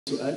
سؤال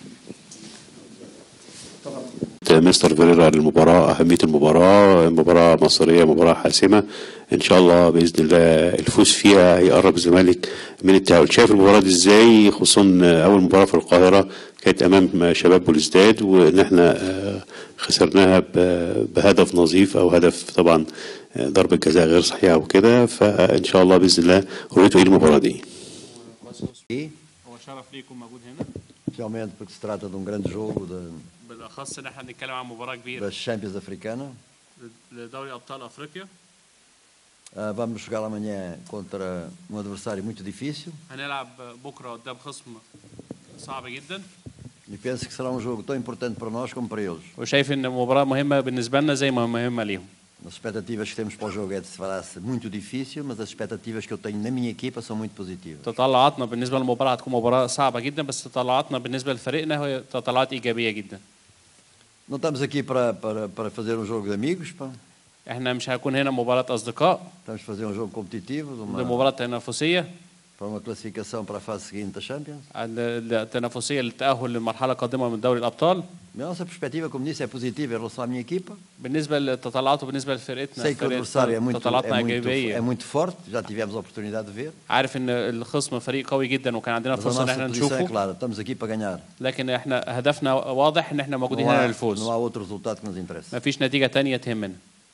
مستر فيريرا للمباراة أهمية المباراة مباراة مصرية مباراة حاسمة إن شاء الله بإذن الله الفوز فيها هيقرب الزمالك من التأهل شايف المباراة دي إزاي خصوصا أول مباراة في القاهرة كانت أمام شباب بوليسداد وإن إحنا آه، خسرناها ب- بهدف نظيف أو هدف طبعا آه، ضربة جزاء غير صحيحة وكده فإن شاء الله بإذن الله رؤيته إيه المباراة دي E, هو شرف ليكم موجود هنا especialmente porque se trata de um grande jogo da, بالاخص ان احنا بنتكلم عن مباراه كبيره da Champions Africana. لدوري ابطال افريقيا Ah, vamos jogar amanhã contra um adversário muito difícil هنلعب بكره قدام خصم صعب جدا e penso que será um jogo tão importante para nós como para eles. وشايف ان مباراه مهمه بالنسبه لنا زي ما مهمه ليهم As expectativas que temos para o jogo é de se fará-se muito difícil, mas as expectativas que eu tenho na minha equipa são muito positivas. تطلعاتنا بالنسبه للمباراه هتكون مباراه صعبه جدا بس تطلعاتنا بالنسبه لفريقنا هي تطلعات ايجابيه جدا Não estamos aqui para, para, para fazer um jogo de amigos, pá. احنا مش هيكون هنا مباراه اصدقاء estamos a fazer um jogo competitivo de ده uma, مباراه تنافسيه para uma classificação para a fase seguinte da Champions. التنافسيه للتاهل للمرحله القادمه من دوري الابطال A nossa perspectiva, como disse, é positiva em relação à minha equipa. بالنسبه للتطلعات وبالنسبه لفرقتنا Sei que o adversário é muito, تطلعاتنا é, muito, ايجابيه é muito forte, já tivemos a oportunidade de ver. عارف ان الخصم فريق قوي جدا وكان عندنا Mas a فرصه ان nossa احنا posição é نشوفه clara, estamos aqui para ganhar. لكن احنا هدفنا واضح ان احنا موجودين Não هنا há, للفوز não há outro resultado que nos interesse. ما فيش نتيجه تانية تهمنا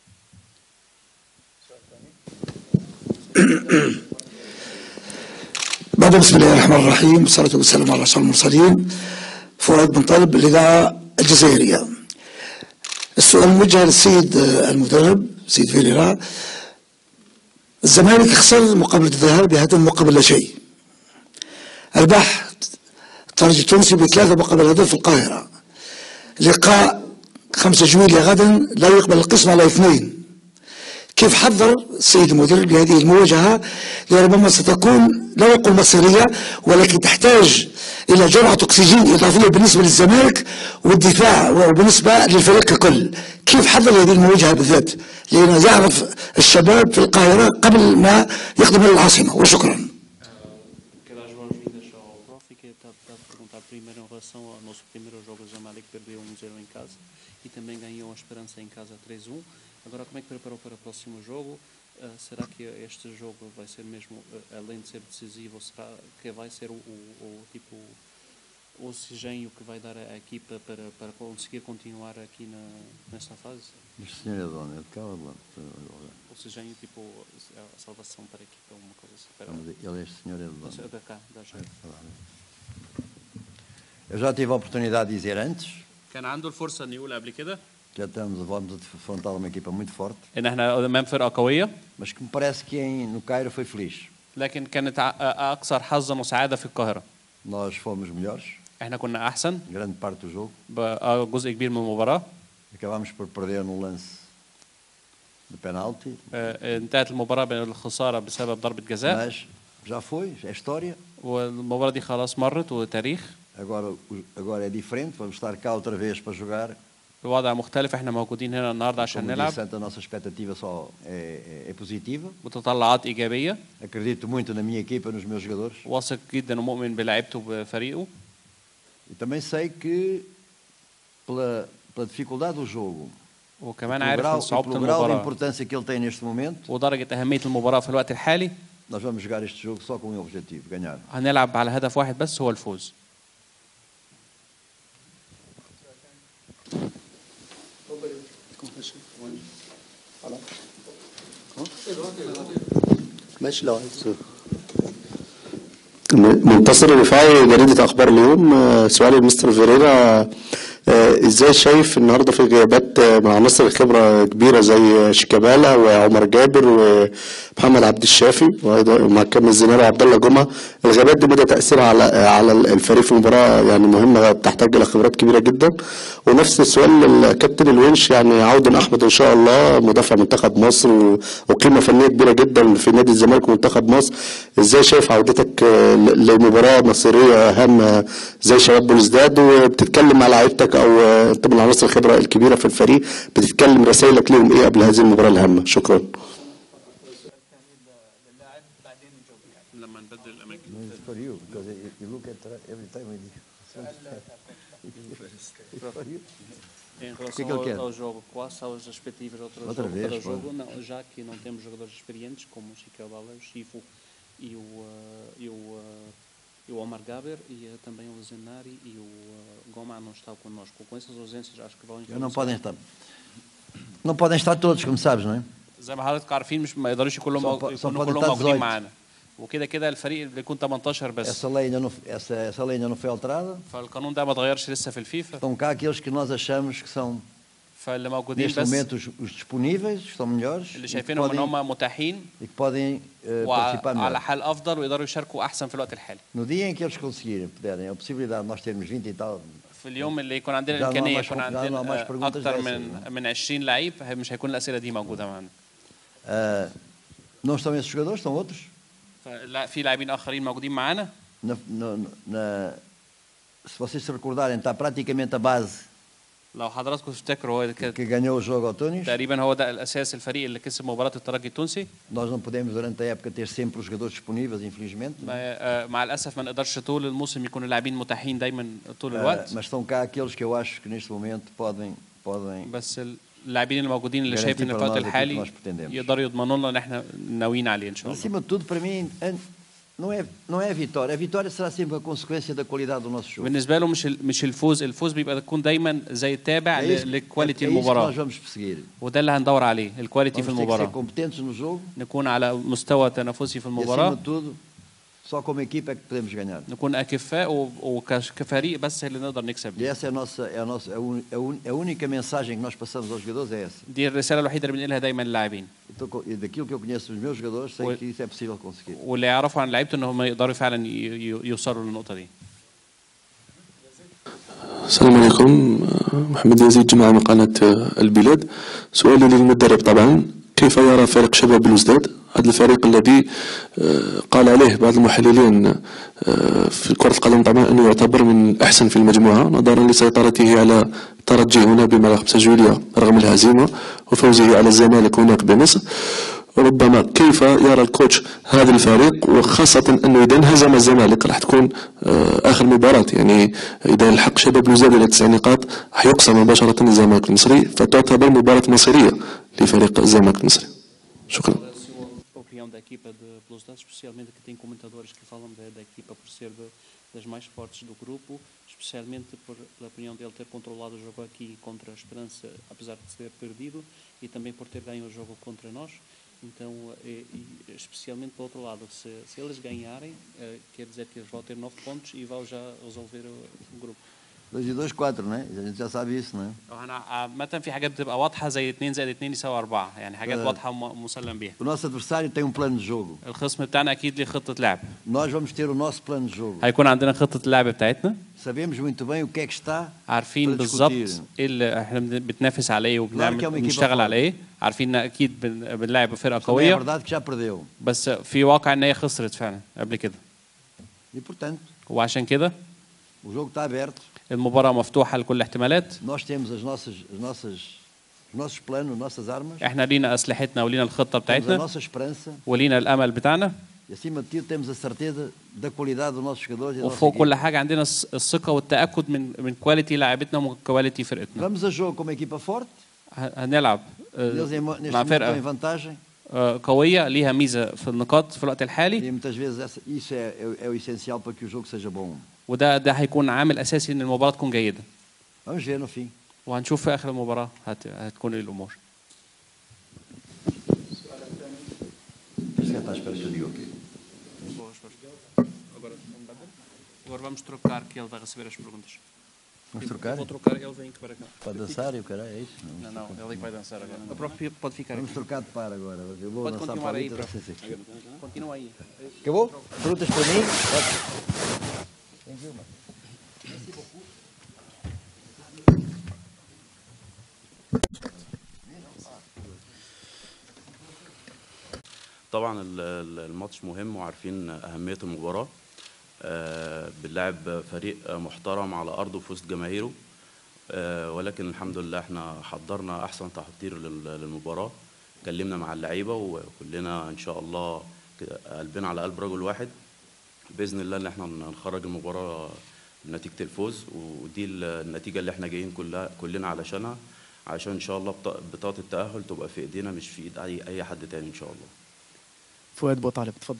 بعد بسم الله الرحمن الرحيم والصلاة والسلام على رسول المرسلين فؤاد بن طالب الإذاعة الجزائرية السؤال موجه للسيد المدرب سيد فيريرا الزمالك خسر مقابلة الذهاب بهدف مقابل لا شيء البح الترجي التونسي بثلاثة مقابل هدف في القاهرة لقاء خمسة جويلية غدا لا يقبل القسم على اثنين كيف حضر السيد المدرب لهذه المواجهة لربما ستكون لا أقول مصيرية ولكن تحتاج إلى جرعة أكسجين إضافية بالنسبة للزمالك والدفاع وبالنسبة للفريق ككل كيف حضر هذه المواجهة بالذات لأنه يعرف الشباب في القاهرة قبل ما يقدم إلى العاصمة وشكرا Quero as boas-vindas ao Prof, que está a perguntar primeiro em relação ao nosso primeiro jogo, o Zamalek perdeu 1-0 em casa e também ganhou a Esperança em casa 3-1. Agora, como é que preparou para o próximo jogo? Ah, será que este jogo vai ser mesmo, ah, além de ser decisivo, será que vai ser o, o, o tipo o oxigênio que vai dar à equipa para, para conseguir continuar aqui na, nesta fase? Mas o senhor é dono, é de cá ou de lá? Oxigênio, tipo, a salvação para a equipa, uma coisa assim. Para, Vamos ver, Ele, este senhor é de dono. da cá, da gente. Eu já tive a oportunidade de dizer antes كان عنده الفرصه انه يقول قبل كده que já estamos, vamos afrontar uma equipa muito forte, ان احنا امام فرقه قويه mas que me parece que em, no Cairo foi feliz. لكن كانت ع- اكثر حظا وسعاده في القاهره Nós fomos melhores, احنا كنا احسن grande parte do jogo. بجزء كبير من المباراه Acabámos por perder no lance de penalti, آه، انتهت المباراه بالخساره بسبب ضربه جزاء mas já foi, é história. والمباراه دي خلاص مرت وتاريخ Agora, o- agora é diferente, vamos estar cá outra vez para jogar. الوضع مختلف احنا موجودين هنا النهارده عشان Como نلعب disse antes, a nossa expectativa só é, é- é positiva. وتطلعات ايجابيه Acredito muito na minha equipa, nos meus jogadores. واثق جدا ومؤمن بلاعيبته وبفريقه E também sei que, pela, pela dificuldade do jogo, وكمان pelo عارف grau, من e صعوبه pelo grau de المباراه importância que ele tem neste momento, ودرجه اهميه المباراه في الوقت الحالي nós vamos jogar este jogo só com um objetivo, ganhar. هنلعب على هدف واحد بس هو الفوز ماشي لو عايز منتصر الرفاعي جريدة أخبار اليوم آه، سؤالي لمستر فيريرا آه، ازاي شايف النهارده في غيابات آه، من عناصر خبره كبيره زي شيكابالا وعمر جابر ومحمد عبد الشافي وأيضا مع كامل الزناري وعبد الله جمعه الغيابات دي مدى تاثيرها على على الفريق في المباراه يعني مهمه بتحتاج الى خبرات كبيره جدا ونفس السؤال للكابتن الونش يعني عودا احمد ان شاء الله مدافع منتخب مصر و- وقيمه فنيه كبيره جدا في نادي الزمالك ومنتخب مصر ازاي شايف عودتك آه، ل- لمباراه مصيريه هامه زي شباب بلوزداد وبتتكلم مع لعيبتك او آه، انت من عناصر الخبره الكبيره في الفريق بتتكلم رسائلك ليهم ايه قبل هذه المباراه الهامه شكرا لما نبدل الاماكن For you, because you look at every time we Em que é relação que ele ao, quer? ao jogo, quais são as expectativas outra Outra jogo, vez, para o claro. jogo? Não, já que não temos jogadores experientes como o Chico Bala, o Chifo e o, eh, e o, eh, e o Omar Gaber e eh, também o Zenari e o eh, Goma não está connosco. Com essas ausências acho que vão Já não podem estar. Não podem estar todos, como sabes, não é? زي ما حضرتك عارفين مش ما يقدروش كلهم Só مو- po- só يكونوا pode كلهم estar موجودين 18. معانا وكده كده الفريق بيكون 18 بس Essa lei ainda não, essa, essa lei ainda não foi alterada. فالقانون ده ما اتغيرش لسه في الفيفا Estão cá aqueles que nós achamos que são, فاللي موجودين neste بس momento, os, os disponíveis, que são melhores اللي e que شايفينهم ان podem, هم متاحين e que podem eh, participar وعلى melhor. حال افضل ويقدروا يشاركوا احسن في الوقت الحالي No dia em que eles conseguirem, puderem, a possibilidade de nós termos 20 e tal, في اليوم اللي يكون عندنا Já não há الامكانيه mais يكون com- já não há عندنا mais آه، perguntas اكتر dessas, من né? من 20 لعيب مش هيكون الاسئله دي موجوده معانا ah, não estão esses jogadores, estão outros. فلا في لاعبين اخرين موجودين معانا Na, no- na- se vocês se recordarem, está praticamente a base لو حضراتكم تفتكروا هو كان que ganhou o jogo ao Tunis. تقريبا هو ده الاساس الفريق اللي كسب مباراه الترجي التونسي Nós não podemos, durante a época, ter sempre os jogadores disponíveis, infelizmente. ما- آه، مع الاسف ما نقدرش طول الموسم يكون اللاعبين متاحين دايما طول Ah, الوقت mas estão cá aqueles que eu acho que neste momento podem, podem بس اللاعبين الموجودين اللي Garantir شايف ان في para الوقت nós aquilo que الحالي nós pretendemos. يقدروا يضمنوا لنا ان احنا ناويين عليه ان شاء الله Acima de tudo, para mim, an- não é, não é a vitória. A vitória será sempre a consequência da qualidade do nosso jogo. بالنسبه له مش ال- مش الفوز الفوز بيبقى يكون دايما زي تابع É ل- isso, é, لكواليتي é isso que nós المباراه vamos perseguir. وده اللي هندور عليه الكواليتي في Vamos ter que ser المباراه competentes no jogo نكون على مستوى تنافسي في e, acima المباراه de tudo, só como equipa é que podemos ganhar. نكون اكفاء و- وكفريق بس اللي نقدر نكسب E بيه. essa é a, nossa, é, a, nossa, a, un- a, un- a única mensagem que nós passamos aos jogadores é essa. دي الرساله الوحيده اللي بنقولها دايما للاعبين Então, co- e daquilo que eu conheço dos meus jogadores, sei Oi. que isso é possível conseguir. واللي يعرفوا عن لعيبته ان هم يقدروا فعلا ي- ي- يوصلوا للنقطه دي السلام عليكم محمد يزيد جماعة من قناة البلاد سؤالي للمدرب طبعا كيف يرى فريق شباب بلوزداد هذا الفريق الذي آه، قال عليه بعض المحللين آه، في كرة القدم طبعا أنه يعتبر من الأحسن في المجموعة نظرا لسيطرته على الترجي هنا بملعب 5 جويلية رغم الهزيمة وفوزه على الزمالك هناك بمصر ربما كيف يرى الكوتش هذا الفريق وخاصة أنه إذا انهزم الزمالك راح تكون آه، آخر مباراة يعني إذا الحق شباب بلوزداد إلى تسع نقاط حيقسم مباشرة الزمالك المصري فتعتبر مباراة مصيرية لفريق الزمالك المصري شكرا a opinião da equipa de Velocidade, especialmente que tem comentadores que falam da, da equipa por ser de- das mais fortes do grupo, especialmente por pela opinião dele ter controlado o jogo aqui contra a Esperança, apesar de ter perdido, e também por ter ganho o jogo contra nós. Então, eh, e, especialmente pelo outro lado, se, se eles ganharem, eh, quer dizer que eles vão ter nove pontos e vão já resolver o, o grupo. 2 e 2, 4, né? A gente já sabe isso, né? احنا عامة في حاجات بتبقى واضحة زي 2 زائد 2 يساوي 4 يعني حاجات آه. واضحة ومسلم بيها O nosso adversário tem um plano de jogo. الخصم بتاعنا أكيد ليه خطة لعب Nós vamos ter o nosso plano de jogo. هيكون عندنا خطة اللعب بتاعتنا Sabemos muito bem o que é que está عارفين para بالظبط discutir. ايه اللي احنا بن- بتنافس على ايه Claro que é uma وبنعمل equipa بنشتغل forte. على ايه عارفين ان اكيد بن- بنلعب فرقة Também é قوية verdade que já perdeu. بس في واقع ان هي خسرت فعلا قبل كده E, portanto, وعشان كده o jogo está aberto. المباراة مفتوحة لكل الاحتمالات Nós temos as nossas, as nossas, os nossos planos, as nossas armas. احنا لينا اسلحتنا ولينا الخطة Temos a بتاعتنا nossa esperança. ولينا الامل بتاعنا E, acima de tudo, temos a certeza da qualidade dos nossos jogadores e da nossa وفوق كل equipa. حاجة عندنا الث- الثقة والتأكد من من كواليتي لاعبتنا ومن كواليتي فرقتنا Vamos a jogo como equipa forte. ه- هنلعب آه، Eles, em- neste مع momento, estão em فرقة vantagem. آه، قوية ليها ميزة في النقاط في الوقت الحالي E muitas vezes essa- isso é, é, é o essencial para que o jogo seja bom. وده ده هيكون عامل اساسي ان المباراة تكون جيدة Vamos ver no fim. وهنشوف في اخر المباراة هت... هتكون ايه الامور Este gajo está à espera que eu diga o quê? Agora vamos trocar que ele vai receber as perguntas. Vamos trocar? Vou trocar, ele vem para cá. Para dançar e o caralho, é isso? Não, não, ele que vai dançar agora. A própria pode ficar Vamos aqui. trocar de par agora. Eu vou Pode dançar continuar para aí, ali. prof. Sim, sim. Continua aí. Acabou? Perguntas para mim? Pode. Thank you, man. طبعا ال- ال- الماتش مهم وعارفين أهمية المباراة آه، بنلعب فريق محترم على أرضه في وسط جماهيره آه، ولكن الحمد لله احنا حضرنا أحسن تحضير لل- للمباراة اتكلمنا مع اللعيبة وكلنا إن شاء الله كده قلبنا على قلب رجل واحد بإذن الله إن احنا نخرج المباراة نتيجة الفوز ودي ال- النتيجة اللي احنا جايين كلها كلنا علشانها عشان ان شاء الله بط- بطاقة التأهل تبقى في ايدينا مش في ايد اي اي حد تاني ان شاء الله فؤاد بو طالب تفضل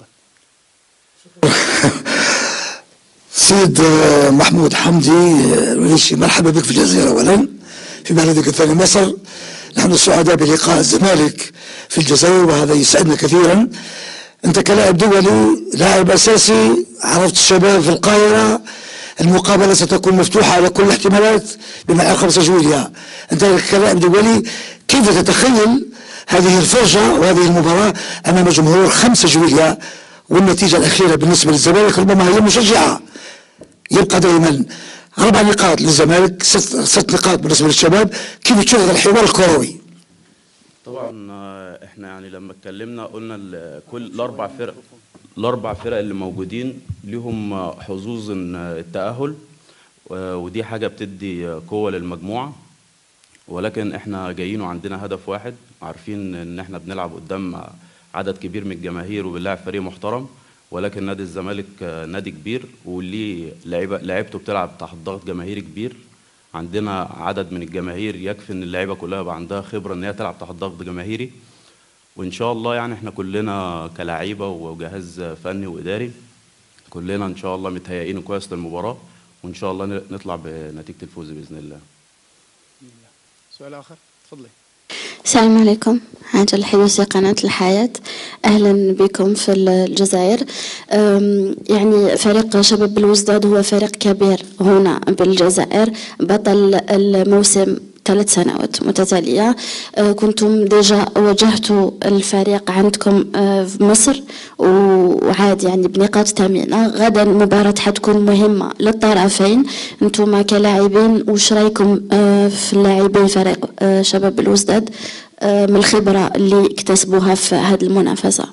سيد آه، محمود حمدي آه، الوليشي مرحبا بك في الجزائر اولا في بلدك الثاني مصر نحن سعداء بلقاء الزمالك في الجزائر وهذا يسعدنا كثيرا انت كلاعب دولي لاعب اساسي عرفت الشباب في القاهره المقابله ستكون مفتوحه على كل الاحتمالات بمعيار خمسه جويليا انت كلاعب دولي كيف تتخيل هذه الفرجه وهذه المباراه امام جمهور خمسه جويليا والنتيجه الاخيره بالنسبه للزمالك ربما هي مشجعه يبقى دائما اربع نقاط للزمالك ست, ست نقاط بالنسبه للشباب كيف تشوف هذا الحوار الكروي طبعا آه، احنا يعني لما اتكلمنا قلنا ال- كل الاربع فرق الاربع فرق اللي موجودين ليهم آه، حظوظ إن، آه، التأهل و- ودي حاجة بتدي آه، قوة للمجموعة ولكن احنا جايين وعندنا هدف واحد عارفين ان احنا بنلعب قدام عدد كبير من الجماهير وبنلعب فريق محترم ولكن نادي الزمالك آه، نادي كبير وليه لعيبه لعيبته بتلعب تحت ضغط جماهيري كبير عندنا عدد من الجماهير يكفي ان اللعيبه كلها يبقى عندها خبره ان هي تلعب تحت ضغط جماهيري وان شاء الله يعني احنا كلنا كلاعيبه وجهاز فني واداري كلنا ان شاء الله متهيئين كويس للمباراه وان شاء الله نطلع بنتيجه الفوز باذن الله سؤال اخر تفضلي السلام عليكم عاجل الحدوثي قناة الحياة أهلا بكم في الجزائر أم، يعني فريق شباب بالوزداد هو فريق كبير هنا بالجزائر بطل الموسم ثلاث سنوات متتالية أه، كنتم ديجا واجهتوا الفريق عندكم أه، في مصر وعاد يعني بنقاط ثمينة غدا المباراة حتكون مهمة للطرفين انتم كلاعبين وش رايكم أه، في اللاعبين فريق أه، شباب الوزداد أه، من الخبرة اللي اكتسبوها في هذه المنافسة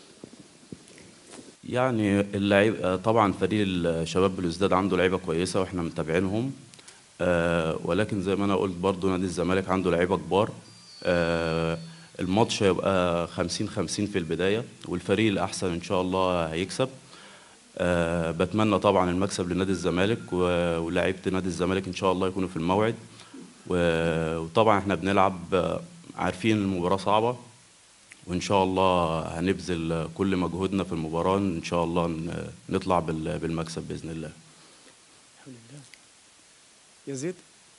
يعني اللعيب آه، طبعا فريق الشباب بالازداد عنده لعيبه كويسه واحنا متابعينهم آه، ولكن زي ما انا قلت برضو نادي الزمالك عنده لعيبه كبار آه، الماتش هيبقى 50 50 في البدايه والفريق الاحسن ان شاء الله هيكسب آه، بتمنى طبعا المكسب لنادي الزمالك و- ولاعيبه نادي الزمالك ان شاء الله يكونوا في الموعد و- وطبعا احنا بنلعب آه، عارفين المباراه صعبه وان شاء الله هنبذل كل مجهودنا في المباراه ان شاء الله ن- نطلع بال- بالمكسب باذن الله يزيد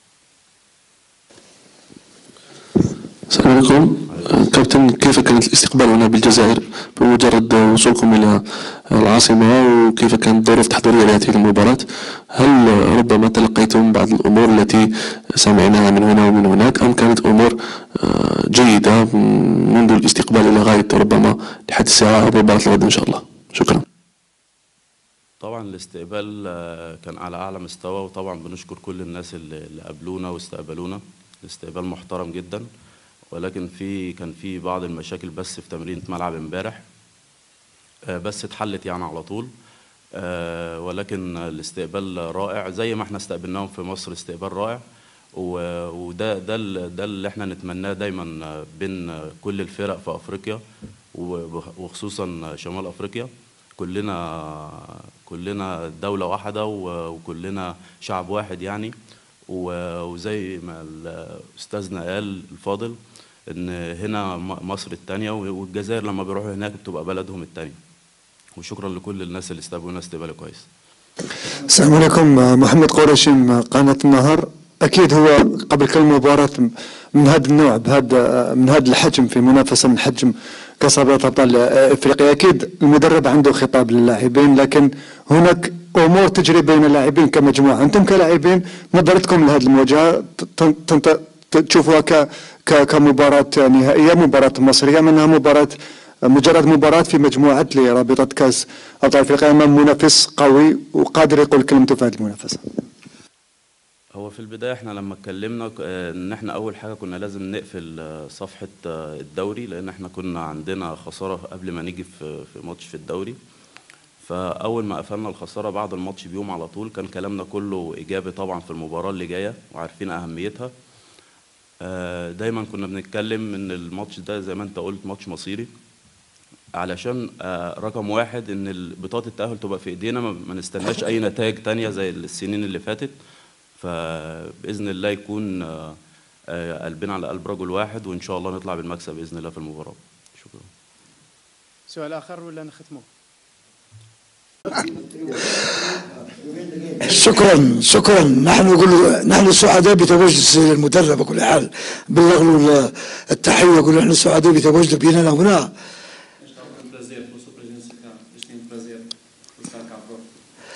السلام عليكم آه، كابتن كيف كانت الاستقبال هنا بالجزائر بمجرد وصولكم إلى العاصمة وكيف كانت الظروف التحضيرية لهذه المباراة هل ربما تلقيتم بعض الأمور التي سمعناها من هنا ومن هناك أم كانت أمور آه، جيدة منذ الاستقبال إلى غاية ربما لحد الساعة مباراة الغد إن شاء الله شكرا طبعا الاستقبال آه، كان على اعلى مستوى وطبعا بنشكر كل الناس اللي اللي قابلونا واستقبلونا الاستقبال محترم جدا ولكن في كان في بعض المشاكل بس في تمرينة ملعب امبارح آه، بس اتحلت يعني على طول آه، ولكن الاستقبال رائع زي ما احنا استقبلناهم في مصر استقبال رائع و- وده ده ال- ده اللي احنا نتمناه دايما آه، بين آه، كل الفرق في افريقيا وبخ- وخصوصا شمال افريقيا كلنا كلنا دولة واحدة و- وكلنا شعب واحد يعني و- وزي ما ال- أستاذنا قال الفاضل إن هنا م- مصر التانية والجزائر لما بيروحوا هناك بتبقى بلدهم التانية وشكرا لكل الناس اللي استقبلونا استقبال كويس السلام عليكم محمد قريشي من قناة النهر أكيد هو قبل كل مباراة من هذا النوع بهذا من هذا الحجم في منافسة من حجم كأس رابطة أبطال أفريقيا أكيد المدرب عنده خطاب للاعبين لكن هناك أمور تجري بين اللاعبين كمجموعة أنتم كلاعبين نظرتكم لهذه المواجهة تن- تن- تشوفوها ك ك- كمباراة نهائية مباراة مصرية منها مباراة مجرد مباراة في مجموعة لرابطة كأس أبطال أفريقيا أمام منافس قوي وقادر يقول كلمته في هذه المنافسة هو في البداية احنا لما اتكلمنا ك- آه، ان احنا اول حاجة كنا لازم نقفل آه، صفحة آه، الدوري لان احنا كنا عندنا خسارة قبل ما نيجي في في ماتش في الدوري فاول ما قفلنا الخسارة بعد الماتش بيوم على طول كان كلامنا كله ايجابي طبعا في المباراة اللي جاية وعارفين اهميتها آه، دايما كنا بنتكلم ان الماتش ده زي ما انت قلت ماتش مصيري علشان آه، رقم واحد ان ال- بطاقه التاهل تبقى في ايدينا ما ما نستناش اي نتائج تانية زي السنين اللي فاتت فباذن الله يكون آه، آه، قلبنا على قلب رجل واحد وان شاء الله نطلع بالمكسب باذن الله في المباراه شكرا سؤال آخر ولا نختمه شكرا شكرا نحن نقول نحن سعداء بتواجد السيد المدرب بكل حال بلغ له التحيه يقول نحن سعداء بتواجده بيننا هنا um prazer pela sua presença cá. Este é um prazer por estar cá próximo.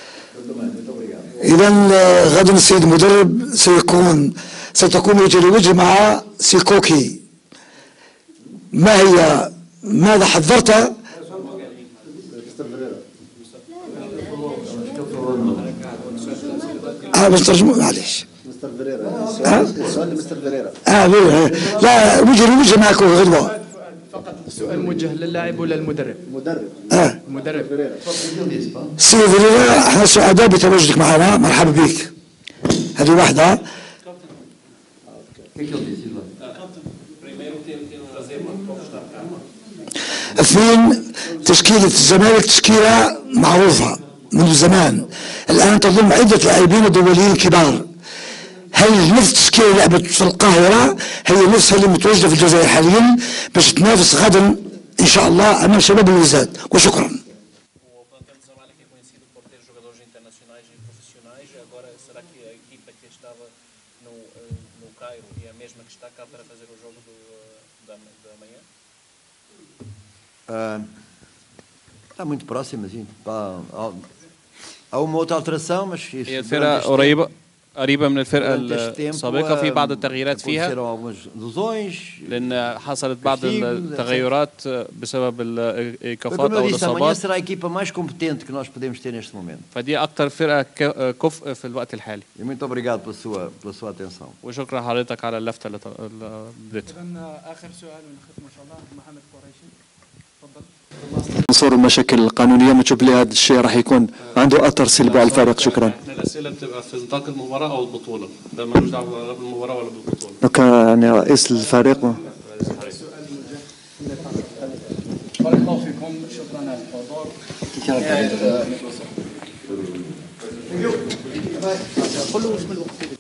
اذا غدا السيد المدرب سيكون ستكون وجه لوجه مع سيكوكي ما هي ماذا حضرت اه بس ترجمه معلش مستر فيريرا ها؟ السؤال لمستر فيريرا اه لا- لا وجه لوجه معك غدوه فقط سؤال موجه للاعب ولا المدرب مدرب اه المدرب سيدي فيريرا احنا سعداء بتواجدك معنا مرحبا بك هذه واحده Primeiro, ter, ter um prazer por estar cá. اثنين تشكيلة الزمالك تشكيلة معروفة منذ زمان الآن تضم عدة لاعبين دوليين كبار هل نفس التشكيلة اللي لعبت في القاهرة هي نفسها اللي متواجدة في الجزائر حاليا باش تنافس غدا إن شاء الله أمام شباب الوزاد وشكرا O plantel do Zamalek é conhecido por ter jogadores internacionais e profissionais. Agora, será que a equipa que estava no, eh, no Cairo é a mesma que está cá para fazer o jogo do, eh, da, da manhã? Ah, está muito próximo, assim. Pá, há, há uma outra alteração, mas isso, هي durante الفرقة este قريبة قريبة من الفرقة durante este tempo, السابقة في ah, بعض التغييرات فيها aconteceram algumas lesões. لأن حصلت بعض castigos, التغيرات بسبب Foi الإيقافات como أو eu disse, amanhã الإصابات será a equipa mais competente que nós podemos ter neste momento. فدي أكتر فرقة ك- كفء في الوقت الحالي E muito obrigado pela sua, pela sua atenção. وشكرا حضرتك على اللفتة اللي ط- اللي اديتها إذا آخر سؤال ونختم إن شاء الله محمد قريشي تفضل منصور المشاكل القانونيه ما تشوف لي هذا الشيء راح يكون عنده اثر سلبي على الفريق شكرا احنا الاسئله بتبقى في نطاق المباراه او البطوله ده ملوش دعوه لا بالمباراه ولا بالبطوله دونك يعني رئيس الفريق بارك الله فيكم شكرا على الحضور نهاية الميكروفون. قل له اسم الوقت